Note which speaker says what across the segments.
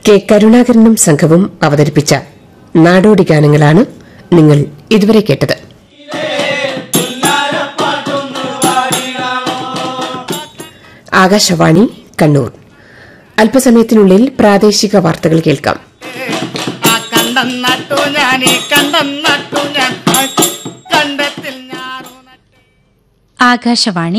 Speaker 1: K കരുണാകരനും സംഘവും അവതരിപ്പിച്ച നാടോടി ഗാനങ്ങളാണ് നിങ്ങൾ ഇതുവരെ കേട്ടത് ആകാശവാണി കണ്ണൂർ അല്പസമയത്തിനുള്ളിൽ പ്രാദേശിക വാർത്തകൾ കേൾക്കാം
Speaker 2: ആ കണ്ടം നട്ടു ഞാൻ ഈ കണ്ടം നട്ടു ഞാൻ ആ കണ്ടത്തിൽ ഞാനു നട്ടു
Speaker 3: ആകാശവാണി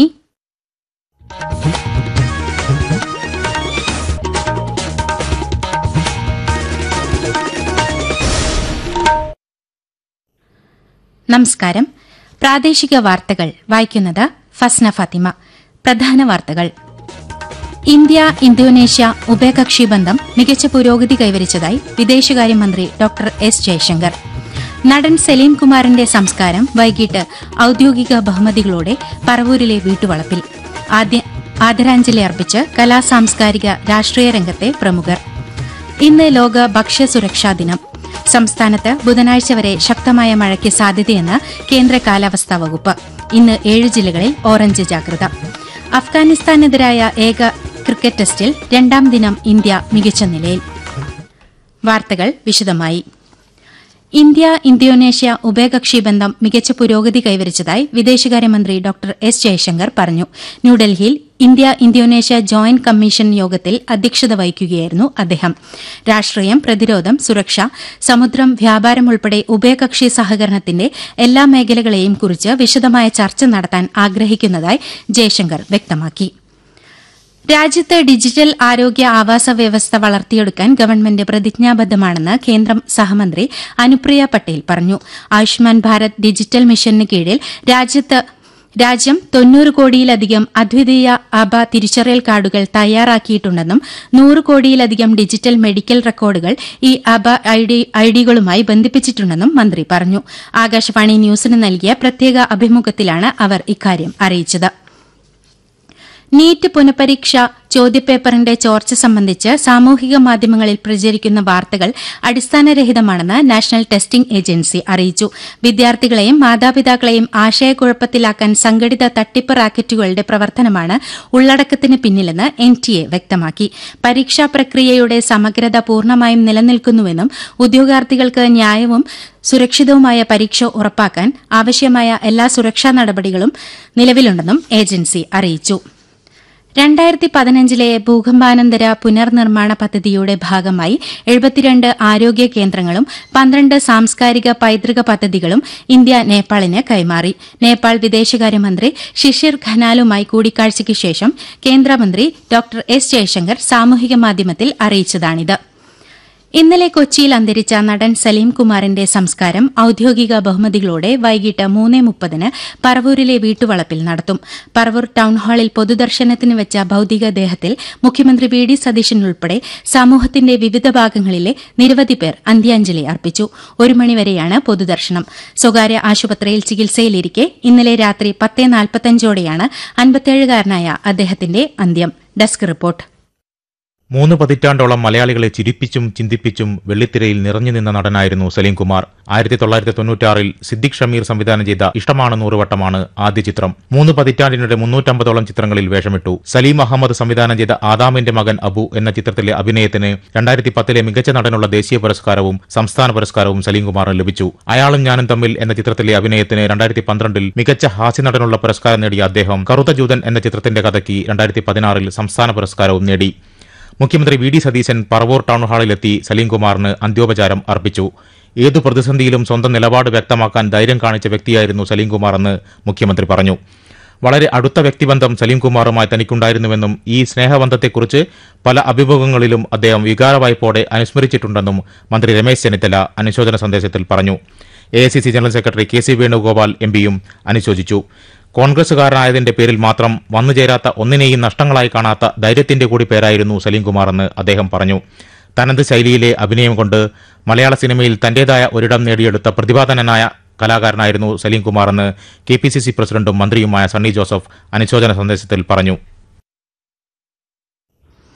Speaker 3: നമസ്കാരം പ്രാദേശിക വാർത്തകൾ വായിക്കുന്നത് ഫസ്ന ഫാത്തിമ പ്രധാന വാർത്തകൾ ഇന്ത്യ ഇന്തോനേഷ്യ ഉഭയകക്ഷി ബന്ധം മികച്ച പുരോഗതി കൈവരിച്ചതായി വിദേശകാര്യമന്ത്രി ഡോക്ടർ എസ് ജയശങ്കർ നടൻ സലീം കുമാറിന്റെ സംസ്കാരം വൈകിട്ട് ഔദ്യോഗിക ബഹുമതികളോടെ പറവൂരിലെ വീട്ടുവളപ്പിൽ ആദ്യ ആദരാഞ്ജലി അർപ്പിച്ച് കലാ സാംസ്കാരിക രാഷ്ട്രീയ രംഗത്തെ പ്രമുഖർ ഇന്ന് ലോക ഭക്ഷ്യസുരക്ഷാ ദിനം സംസ്ഥാനത്ത് ബുധനാഴ്ച വരെ ശക്തമായ മഴയ്ക്ക് സാധ്യതയെന്ന് കേന്ദ്ര കാലാവസ്ഥാ വകുപ്പ് ഇന്ന് ഏഴ് ജില്ലകളിൽ ഓറഞ്ച് ജാഗ്രത അഫ്ഗാനിസ്ഥാനെതിരായ ഏക ക്രിക്കറ്റ് ടെസ്റ്റിൽ രണ്ടാം ദിനം ഇന്ത്യ മികച്ച നിലയിൽ വാർത്തകൾ വിശദമായി ഇന്ത്യ ഇന്തോനേഷ്യ ഉഭയകക്ഷി ബന്ധം മികച്ച പുരോഗതി കൈവരിച്ചതായി വിദേശകാര്യമന്ത്രി ഡോക്ടർ എസ് ജയശങ്കർ പറഞ്ഞു ന്യൂഡൽഹിയിൽ ഇന്ത്യ ഇന്തോനേഷ്യ ജോയിന്റ് കമ്മീഷൻ യോഗത്തിൽ അധ്യക്ഷത വഹിക്കുകയായിരുന്നു അദ്ദേഹം രാഷ്ട്രീയം പ്രതിരോധം സുരക്ഷ സമുദ്രം വ്യാപാരം ഉൾപ്പെടെ ഉഭയകക്ഷി സഹകരണത്തിന്റെ എല്ലാ മേഖലകളെയും കുറിച്ച് വിശദമായ ചർച്ച നടത്താൻ ആഗ്രഹിക്കുന്നതായി ജയശങ്കർ വ്യക്തമാക്കി രാജ്യത്ത് ഡിജിറ്റൽ ആരോഗ്യ ആവാസ വ്യവസ്ഥ വളർത്തിയെടുക്കാൻ ഗവൺമെന്റ് പ്രതിജ്ഞാബദ്ധമാണെന്ന് കേന്ദ്ര സഹമന്ത്രി അനുപ്രിയ പട്ടേൽ പറഞ്ഞു ആയുഷ്മാൻ ഭാരത് ഡിജിറ്റൽ മിഷന് കീഴിൽ രാജ്യത്ത് രാജ്യം തൊണ്ണൂറ് കോടിയിലധികം അദ്വിതീയ അബ തിരിച്ചറിയൽ കാർഡുകൾ തയ്യാറാക്കിയിട്ടുണ്ടെന്നും നൂറ് കോടിയിലധികം ഡിജിറ്റൽ മെഡിക്കൽ റെക്കോർഡുകൾ ഈ അബ ഐഡികളുമായി ബന്ധിപ്പിച്ചിട്ടുണ്ടെന്നും മന്ത്രി പറഞ്ഞു ആകാശവാണി ന്യൂസിന് നൽകിയ പ്രത്യേക അഭിമുഖത്തിലാണ് അവർ ഇക്കാര്യം അറിയിച്ചത് നീറ്റ് പുനഃപരീക്ഷ ചോദ്യപേപ്പറിന്റെ ചോർച്ച സംബന്ധിച്ച് സാമൂഹിക മാധ്യമങ്ങളിൽ പ്രചരിക്കുന്ന വാർത്തകൾ അടിസ്ഥാനരഹിതമാണെന്ന് നാഷണൽ ടെസ്റ്റിംഗ് ഏജൻസി അറിയിച്ചു വിദ്യാർത്ഥികളെയും മാതാപിതാക്കളെയും ആശയക്കുഴപ്പത്തിലാക്കാൻ സംഘടിത തട്ടിപ്പ് റാക്കറ്റുകളുടെ പ്രവർത്തനമാണ് ഉള്ളടക്കത്തിന് പിന്നിലെന്ന് എൻ ടി എ വ്യക്തമാക്കി പരീക്ഷാ പ്രക്രിയയുടെ സമഗ്രത പൂർണ്ണമായും നിലനിൽക്കുന്നുവെന്നും ഉദ്യോഗാർത്ഥികൾക്ക് ന്യായവും സുരക്ഷിതവുമായ പരീക്ഷ ഉറപ്പാക്കാൻ ആവശ്യമായ എല്ലാ സുരക്ഷാ നടപടികളും നിലവിലുണ്ടെന്നും ഏജൻസി അറിയിച്ചു രണ്ടായിരത്തി പതിനഞ്ചിലെ ഭൂകമ്പാനന്തര പുനർനിർമ്മാണ പദ്ധതിയുടെ ഭാഗമായി എഴുപത്തിരണ്ട് ആരോഗ്യ കേന്ദ്രങ്ങളും പന്ത്രണ്ട് സാംസ്കാരിക പൈതൃക പദ്ധതികളും ഇന്ത്യ നേപ്പാളിന് കൈമാറി നേപ്പാൾ വിദേശകാര്യമന്ത്രി ഷിഷിർ ഖനാലുമായി കൂടിക്കാഴ്ചയ്ക്ക് ശേഷം കേന്ദ്രമന്ത്രി ഡോക്ടർ എസ് ജയശങ്കർ സാമൂഹിക മാധ്യമത്തിൽ അറിയിച്ചതാണിത് ഇന്നലെ കൊച്ചിയിൽ അന്തരിച്ച നടൻ സലീം കുമാറിന്റെ സംസ്കാരം ഔദ്യോഗിക ബഹുമതികളോടെ വൈകിട്ട് മൂന്ന് മുപ്പതിന് പറവൂരിലെ വീട്ടുവളപ്പിൽ നടത്തും പറവൂർ ടൌൺഹാളിൽ പൊതുദർശനത്തിന് വെച്ച ഭൌതികദേഹത്തിൽ മുഖ്യമന്ത്രി വി ഡി സതീശൻ ഉൾപ്പെടെ സമൂഹത്തിന്റെ വിവിധ ഭാഗങ്ങളിലെ നിരവധി പേർ അന്ത്യാഞ്ജലി അർപ്പിച്ചു ഒരു മണിവരെയാണ് പൊതുദർശനം സ്വകാര്യ ആശുപത്രിയിൽ ചികിത്സയിലിരിക്കെ ഇന്നലെ രാത്രി പത്ത് നാൽപ്പത്തഞ്ചോടെയാണ് അൻപത്തിയേഴുകാരനായ അദ്ദേഹത്തിന്റെ അന്ത്യം ഡെസ്ക് റിപ്പോർട്ട്
Speaker 4: മൂന്ന് പതിറ്റാണ്ടോളം മലയാളികളെ ചിരിപ്പിച്ചും ചിന്തിപ്പിച്ചും വെള്ളിത്തിരയിൽ നിറഞ്ഞു നിന്ന നടനായിരുന്നു സലീം കുമാർ ആയിരത്തി തൊള്ളായിരത്തി തൊണ്ണൂറ്റാറിൽ സിദ്ദിഖ് ഷമീർ സംവിധാനം ചെയ്ത ഇഷ്ടമാണ് നൂറുവട്ടമാണ് ആദ്യ ചിത്രം മൂന്ന് പതിറ്റാണ്ടിനിടെ മുന്നൂറ്റമ്പതോളം ചിത്രങ്ങളിൽ വേഷമിട്ടു സലീം അഹമ്മദ് സംവിധാനം ചെയ്ത ആദാമിന്റെ മകൻ അബു എന്ന ചിത്രത്തിലെ അഭിനയത്തിന് രണ്ടായിരത്തി പത്തിലെ മികച്ച നടനുള്ള ദേശീയ പുരസ്കാരവും സംസ്ഥാന പുരസ്കാരവും സലീം കുമാറിന് ലഭിച്ചു അയാളും ഞാനും തമ്മിൽ എന്ന ചിത്രത്തിലെ അഭിനയത്തിന് രണ്ടായിരത്തി പന്ത്രണ്ടിൽ മികച്ച ഹാസ്യ നടനുള്ള പുരസ്കാരം നേടിയ അദ്ദേഹം കറുത്ത ജൂതൻ എന്ന ചിത്രത്തിന്റെ കഥയ്ക്ക് രണ്ടായിരത്തി പതിനാറിൽ സംസ്ഥാന പുരസ്കാരവും നേടി മുഖ്യമന്ത്രി V D Satheesan Paravur town ഹാളിലെത്തി സലീംകുമാറിന് അന്ത്യോപചാരം അർപ്പിച്ചു ഏതു പ്രതിസന്ധിയിലും സ്വന്തം നിലപാട് വ്യക്തമാക്കാൻ ധൈര്യം കാണിച്ച വ്യക്തിയായിരുന്നു സലീംകുമാർ എന്ന് മുഖ്യമന്ത്രി പറഞ്ഞു വളരെ അടുത്ത വ്യക്തിബന്ധം സലീംകുമാറുമായി തനിക്കുണ്ടായിരുന്നുവെന്നും ഈ സ്നേഹബന്ധത്തെക്കുറിച്ച് പല അഭിമുഖങ്ങളിലും അദ്ദേഹം വികാരവായ്പോടെ അനുസ്മരിച്ചിട്ടുണ്ടെന്നും മന്ത്രി രമേശ് ചെന്നിത്തല അനുശോചന സന്ദേശത്തിൽ പറഞ്ഞു A general secretary K C Venugopal M പിയും അനുശോചിച്ചു കോൺഗ്രസുകാരനായതിന്റെ പേരിൽ മാത്രം വന്നുചേരാത്ത ഒന്നിനെയും നഷ്ടങ്ങളായി കാണാത്ത ധൈര്യത്തിന്റെ കൂടി പേരായിരുന്നു സലീംകുമാറെന്ന് അദ്ദേഹം പറഞ്ഞു തനത് ശൈലിയിലെ അഭിനയം കൊണ്ട് മലയാള സിനിമയിൽ തന്റേതായ ഒരിടം നേടിയെടുത്ത പ്രതിഭാധനനായ കലാകാരനായിരുന്നു സലീംകുമാറെന്ന് കെ പി സി സി പ്രസിഡന്റും മന്ത്രിയുമായ സണ്ണി ജോസഫ് അനുശോചന സന്ദേശത്തിൽ പറഞ്ഞു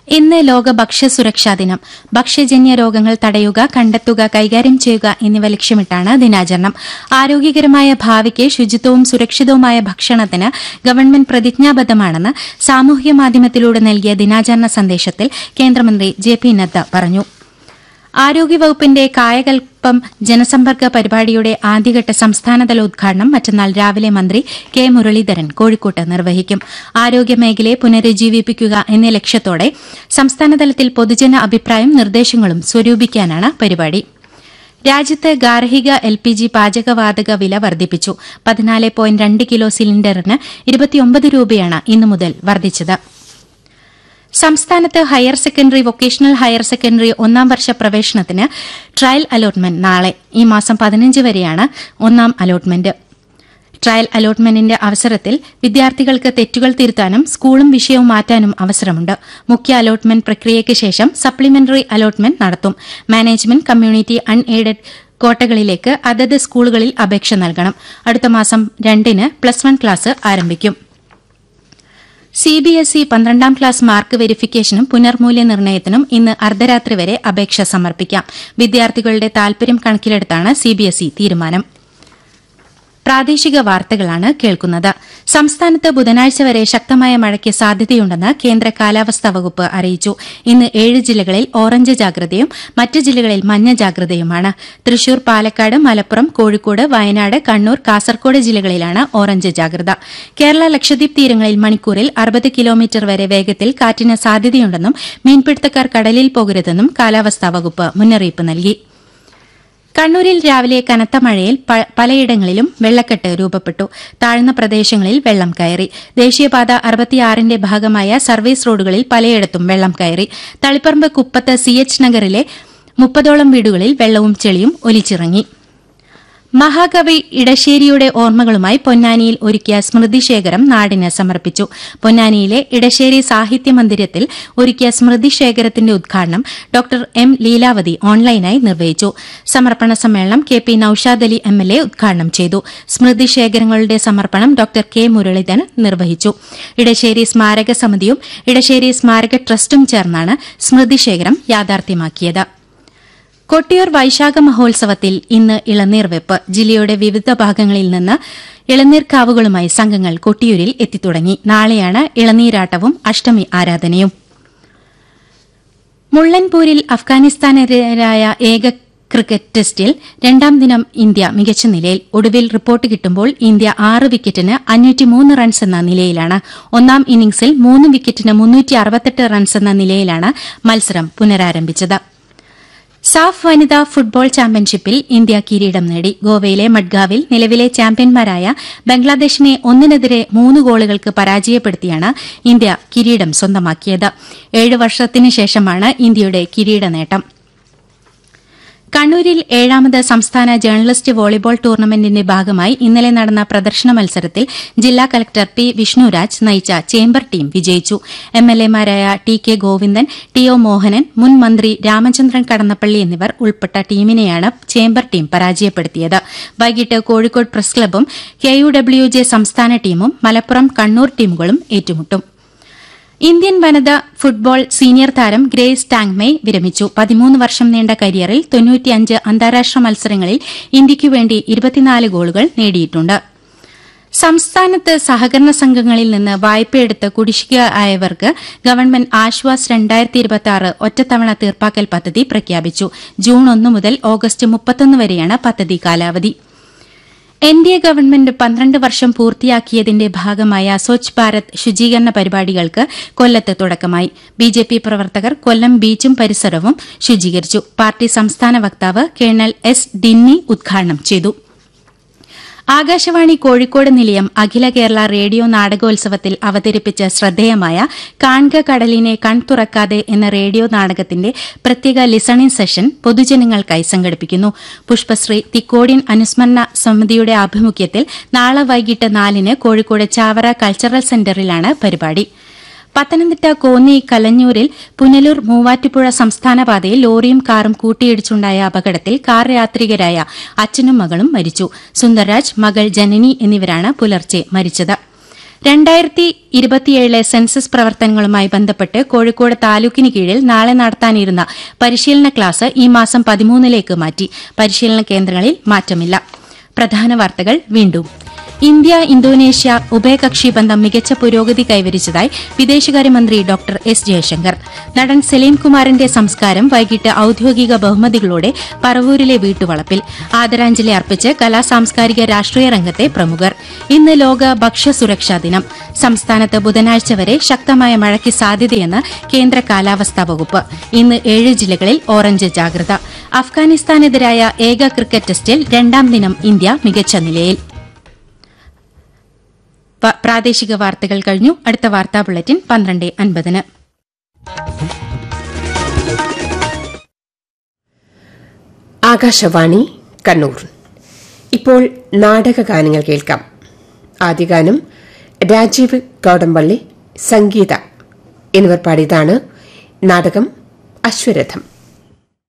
Speaker 3: ഇന്ന് ലോക ഭക്ഷ്യ സുരക്ഷാ ദിനം ഭക്ഷ്യജന്യ രോഗങ്ങൾ തടയുക കണ്ടെത്തുക കൈകാര്യം ചെയ്യുക എന്നിവ ലക്ഷ്യമിട്ടാണ് ദിനാചരണം ആരോഗ്യകരമായ ഭാവിക്ക് ശുചിത്വവും സുരക്ഷിതവുമായ ഭക്ഷണത്തിന് ഗവൺമെന്റ് പ്രതിജ്ഞാബദ്ധമാണെന്ന് സാമൂഹ്യ മാധ്യമത്തിലൂടെ നൽകിയ ദിനാചരണ സന്ദേശത്തിൽ കേന്ദ്രമന്ത്രി ജെ പി നദ്ദ പറഞ്ഞു ആരോഗ്യവകുപ്പിന്റെ കായകൽപ്പം ജനസമ്പർക്ക പരിപാടിയുടെ ആദ്യഘട്ട സംസ്ഥാനതല ഉദ്ഘാടനം മറ്റന്നാൾ രാവിലെ മന്ത്രി കെ മുരളീധരൻ കോഴിക്കോട്ട് നിർവഹിക്കും ആരോഗ്യമേഖലയെ പുനരുജ്ജീവിപ്പിക്കുക എന്ന ലക്ഷ്യത്തോടെ സംസ്ഥാനതലത്തിൽ പൊതുജന അഭിപ്രായം നിർദ്ദേശങ്ങളും സ്വരൂപിക്കാനാണ് പരിപാടി രാജ്യത്ത് ഗാർഹിക എൽ പി ജി പാചകവാതക വില വർദ്ധിപ്പിച്ചു പതിനാല് പോയിന്റ് രണ്ട് കിലോ സിലിണ്ടറിന് ഇരുപത്തിയൊമ്പത് രൂപയാണ് ഇന്നു മുതൽ വർദ്ധിച്ചത് സംസ്ഥാനത്ത് higher secondary vocational higher secondary ഒന്നാം വർഷ പ്രവേശനത്തിന് ട്രയൽ അലോട്ട്മെന്റ് നാളെ ഈ മാസം പതിനഞ്ച് വരെയാണ് ഒന്നാം അലോട്ട്മെന്റ് ട്രയൽ അലോട്ട്മെന്റിന്റെ അവസരത്തിൽ വിദ്യാർത്ഥികൾക്ക് തെറ്റുകൾ തിരുത്താനും സ്കൂളും വിഷയവും മാറ്റാനും അവസരമുണ്ട് മുഖ്യ അലോട്ട്മെന്റ് പ്രക്രിയയ്ക്ക് ശേഷം സപ്ലിമെന്ററി അലോട്ട്മെന്റ് നടത്തും മാനേജ്മെന്റ് കമ്മ്യൂണിറ്റി അൺഎയ്ഡഡ് കോട്ടകളിലേക്ക് അതത് സ്കൂളുകളിൽ അപേക്ഷ നൽകണം അടുത്ത മാസം രണ്ടിന് പ്ലസ് വൺ ക്ലാസ് ആരംഭിക്കും സിബിഎസ്ഇ പന്ത്രണ്ടാം ക്ലാസ് മാർക്ക് വെരിഫിക്കേഷനും പുനർമൂല്യനിർണ്ണയത്തിനും ഇന്ന് അർദ്ധരാത്രി വരെ അപേക്ഷ സമർപ്പിക്കാം വിദ്യാർത്ഥികളുടെ താൽപര്യം കണക്കിലെടുത്താണ് സിബിഎസ്ഇ തീരുമാനം പ്രാദേശിക വാർത്തകളാണ് കേൾക്കുന്നത് സംസ്ഥാനത്ത് ബുധനാഴ്ച വരെ ശക്തമായ മഴയ്ക്ക് സാധ്യതയുണ്ടെന്ന് കേന്ദ്ര കാലാവസ്ഥാ വകുപ്പ് അറിയിച്ചു ഇന്ന് ഏഴ് ജില്ലകളിൽ ഓറഞ്ച് ജാഗ്രതയും മറ്റ് ജില്ലകളിൽ മഞ്ഞ ജാഗ്രതയുമാണ് തൃശൂർ പാലക്കാട് മലപ്പുറം കോഴിക്കോട് വയനാട് കണ്ണൂർ കാസർകോട് ജില്ലകളിലാണ് ഓറഞ്ച് ജാഗ്രത കേരള ലക്ഷദ്വീപ് തീരങ്ങളിൽ മണിക്കൂറിൽ അറുപത് കിലോമീറ്റർ വരെ വേഗത്തിൽ കാറ്റിന് സാധ്യതയുണ്ടെന്നും മീൻപിടുത്തക്കാർ കടലിൽ പോകരുതെന്നും കാലാവസ്ഥാ വകുപ്പ് മുന്നറിയിപ്പ് നൽകി കണ്ണൂരിൽ രാവിലെ കനത്ത മഴയിൽ പ- പലയിടങ്ങളിലും വെള്ളക്കെട്ട് രൂപപ്പെട്ടു താഴ്ന്ന പ്രദേശങ്ങളിൽ വെള്ളം കയറി ദേശീയപാത അറുപത്തിയാറിന്റെ ഭാഗമായ സർവീസ് റോഡുകളിൽ പലയിടത്തും വെള്ളം കയറി തളിപ്പറമ്പ് കുപ്പത്ത് സി എച്ച് നഗറിലെ മുപ്പതോളം വീടുകളിൽ വെള്ളവും ചെളിയും ഒലിച്ചിറങ്ങി മഹാകവി ഇടശ്ശേരിയുടെ ഓർമ്മകളുമായി പൊന്നാനിയിൽ ഒരുക്കിയ സ്മൃതിശേഖരം നാടിന് സമർപ്പിച്ചു പൊന്നാനിയിലെ ഇടശ്ശേരി സാഹിത്യ മന്ദിരത്തിൽ ഒരുക്കിയ സ്മൃതിശേഖരത്തിന്റെ ഉദ്ഘാടനം ഡോക്ടർ എം ലീലാവതി ഓൺലൈനായി നിർവഹിച്ചു സമർപ്പണ സമ്മേളനം K P Noushad Ali M L A ഉദ്ഘാടനം ചെയ്തു സ്മൃതിശേഖരങ്ങളുടെ സമർപ്പണം ഡോക്ടർ കെ മുരളീധരൻ നിർവഹിച്ചു ഇടശ്ശേരി സ്മാരക സമിതിയും ഇടശ്ശേരി സ്മാരക ട്രസ്റ്റും ചേർന്നാണ് സ്മൃതിശേഖരം യാഥാർത്ഥ്യമാക്കിയത് കൊട്ടിയൂർ വൈശാഖ മഹോത്സവത്തിൽ ഇന്ന് ഇളനീർ വെപ്പ് ജില്ലയുടെ വിവിധ ഭാഗങ്ങളിൽ നിന്ന് ഇളനീർ കാവുകളുമായി സംഘങ്ങൾ കൊട്ടിയൂരിൽ എത്തിത്തുടങ്ങി നാളെയാണ് ഇളനീരാട്ടവും അഷ്ടമി ആരാധനയും മുള്ളൻപൂരിൽ അഫ്ഗാനിസ്ഥാനെതിരായ ഏക ക്രിക്കറ്റ് ടെസ്റ്റിൽ രണ്ടാം ദിനം ഇന്ത്യ മികച്ച നിലയിൽ ഒടുവിൽ റിപ്പോർട്ട് കിട്ടുമ്പോൾ ഇന്ത്യ ആറ് വിക്കറ്റിന് അഞ്ഞൂറ്റിമൂന്ന് റൺസ് എന്ന നിലയിലാണ് ഒന്നാം ഇന്നിംഗ്സിൽ മൂന്ന് വിക്കറ്റിന് മുന്നൂറ്റി അറുപത്തെട്ട് റൺസ് എന്ന നിലയിലാണ് മത്സരം പുനരാരംഭിച്ചത് സാഫ് വനിതാ ഫുട്ബോൾ ചാമ്പ്യൻഷിപ്പിൽ ഇന്ത്യ കിരീടം നേടി ഗോവയിലെ മഡ്ഗാവിൽ നിലവിലെ ചാമ്പ്യന്മാരായ ബംഗ്ലാദേശിനെ ഒന്നിനെതിരെ മൂന്ന് ഗോളുകൾക്ക് പരാജയപ്പെടുത്തിയാണ് ഇന്ത്യ കിരീടം സ്വന്തമാക്കിയത് ഏഴ് വർഷത്തിനു ശേഷമാണ് ഇന്ത്യയുടെ കിരീട നേട്ടം കണ്ണൂരിൽ ഏഴാമത് സംസ്ഥാന ജേർണലിസ്റ്റ് വോളിബോൾ ടൂർണമെന്റിന്റെ ഭാഗമായി ഇന്നലെ നടന്ന പ്രദർശന മത്സരത്തിൽ ജില്ലാ കലക്ടർ പി വിഷ്ണുരാജ് നയിച്ച ചേംബർ ടീം വിജയിച്ചു എംഎൽഎമാരായ T K Govindan T O Mohanan മുൻ മന്ത്രി രാമചന്ദ്രൻ കടന്നപ്പള്ളി എന്നിവർ ഉൾപ്പെട്ട ടീമിനെയാണ് ചേംബർ ടീം പരാജയപ്പെടുത്തിയത് വൈകിട്ട് കോഴിക്കോട് പ്രസ് ക്ലബും കെ യു ഡബ്ല്യു ജെ സംസ്ഥാന ടീമും മലപ്പുറം കണ്ണൂർ ടീമുകളും ഏറ്റുമുട്ടും ഇന്ത്യൻ വനിതാ ഫുട്ബോൾ സീനിയർ താരം ഗ്രേസ് ടാങ്മേ വിരമിച്ചു പതിമൂന്ന് വർഷം നീണ്ട കരിയറിൽ തൊണ്ണൂറ്റിയഞ്ച് അന്താരാഷ്ട്ര മത്സരങ്ങളിൽ ഇന്ത്യയ്ക്കു വേണ്ടി ഇരുപത്തിനാല് ഗോളുകൾ നേടിയിട്ടുണ്ട് സംസ്ഥാനത്ത് സഹകരണ സംഘങ്ങളിൽ നിന്ന് വായ്പയെടുത്ത് കുടിശ്ശിക ആയവർക്ക് ഗവൺമെന്റ് ആശ്വാസ് രണ്ടായിരത്തി ഇരുപത്തി ആറ് ഒറ്റത്തവണ തീർപ്പാക്കൽ പദ്ധതി പ്രഖ്യാപിച്ചു ജൂൺ ഒന്ന് മുതൽ ഓഗസ്റ്റ് മുപ്പത്തൊന്ന് വരെയാണ് പദ്ധതി കാലാവധി എൻ ഡി എ ഗവൺമെന്റ് പന്ത്രണ്ട് വർഷം പൂർത്തിയാക്കിയതിന്റെ ഭാഗമായ സ്വച്ഛ് ഭാരത് ശുചീകരണ പരിപാടികൾക്ക് കൊല്ലത്ത് തുടക്കമായി ബി ജെ പി പ്രവർത്തകർ കൊല്ലം ബീച്ചും പരിസരവും ശുചീകരിച്ചു പാർട്ടി സംസ്ഥാന വക്താവ് കേണൽ എസ് ഡിന്നി ഉദ്ഘാടനം ചെയ്തു ആകാശവാണി കോഴിക്കോട് നിലയം അഖില കേരള റേഡിയോ നാടകോത്സവത്തിൽ അവതരിപ്പിച്ച ശ്രദ്ധേയമായ കാൺക കടലിനെ കൺ തുറക്കാതെ എന്ന റേഡിയോ നാടകത്തിന്റെ പ്രത്യേക ലിസണിംഗ് സെഷൻ പൊതുജനങ്ങൾക്കായി സംഘടിപ്പിക്കുന്നു പുഷ്പശ്രീ തിക്കോടിയൻ അനുസ്മരണ സമിതിയുടെ ആഭിമുഖ്യത്തിൽ നാളെ വൈകിട്ട് നാലിന് കോഴിക്കോട് ചാവറ കൾച്ചറൽ സെന്ററിലാണ് പരിപാടി പത്തനംതിട്ട കോന്നി കലഞ്ഞൂരിൽ പുനലൂർ മൂവാറ്റുപുഴ സംസ്ഥാന പാതയിൽ ലോറിയും കാറും കൂട്ടിയിടിച്ചുണ്ടായ അപകടത്തിൽ കാർ യാത്രികരായ അച്ഛനും മകളും മരിച്ചു സുന്ദർരാജ് മകൾ ജനനി എന്നിവരാണ് പുലർച്ചെ മരിച്ചത് രണ്ടായിരത്തി ഇരുപത്തിയേഴിലെ സെൻസസ് പ്രവർത്തനങ്ങളുമായി ബന്ധപ്പെട്ട് കോഴിക്കോട് താലൂക്കിന് കീഴിൽ നാളെ നടത്താനിരുന്ന പരിശീലന ക്ലാസ് ഈ മാസം പതിമൂന്നിലേക്ക് മാറ്റി പരിശീലന കേന്ദ്രങ്ങളിൽ മാറ്റമില്ല പ്രധാന വാർത്തകൾ വീണ്ടും ഇന്ത്യ ഇന്തോനേഷ്യ ഉഭയകക്ഷി ബന്ധം മികച്ച പുരോഗതി കൈവരിച്ചതായി വിദേശകാര്യമന്ത്രി ഡോക്ടർ എസ് ജയശങ്കർ നടൻ സലീം കുമാറിന്റെ സംസ്കാരം വൈകിട്ട് ഔദ്യോഗിക ബഹുമതികളോടെ പറവൂരിലെ വീട്ടുവളപ്പിൽ ആദരാഞ്ജലി അർപ്പിച്ച് കലാ സാംസ്കാരിക രാഷ്ട്രീയ രംഗത്തെ പ്രമുഖർ ഇന്ന് ലോക ഭക്ഷ്യസുരക്ഷാ ദിനം സംസ്ഥാനത്ത് ബുധനാഴ്ച വരെ ശക്തമായ മഴയ്ക്ക് സാധ്യതയെന്ന് കേന്ദ്ര കാലാവസ്ഥാ വകുപ്പ് ഇന്ന് ഏഴ് ജില്ലകളിൽ ഓറഞ്ച് ജാഗ്രത അഫ്ഗാനിസ്ഥാനെതിരായ ഏക ക്രിക്കറ്റ് ടെസ്റ്റിൽ രണ്ടാം ദിനം ഇന്ത്യ മികച്ച നിലയിൽ വ- പ്രാദേശിക വാർത്തകൾ കഴിഞ്ഞു അടുത്ത വാർത്താ ബുള്ളറ്റിൻ പന്ത്രണ്ട് അൻപതിന്
Speaker 1: ആകാശവാണി കണ്ണൂർ ഇപ്പോൾ നാടകഗാനങ്ങൾ കേൾക്കാം ആദ്യ ഗാനം രാജീവ് കൗടമ്പള്ളി സംഗീത എന്നിവർ പാടിയതാണ് നാടകം അശ്വരഥം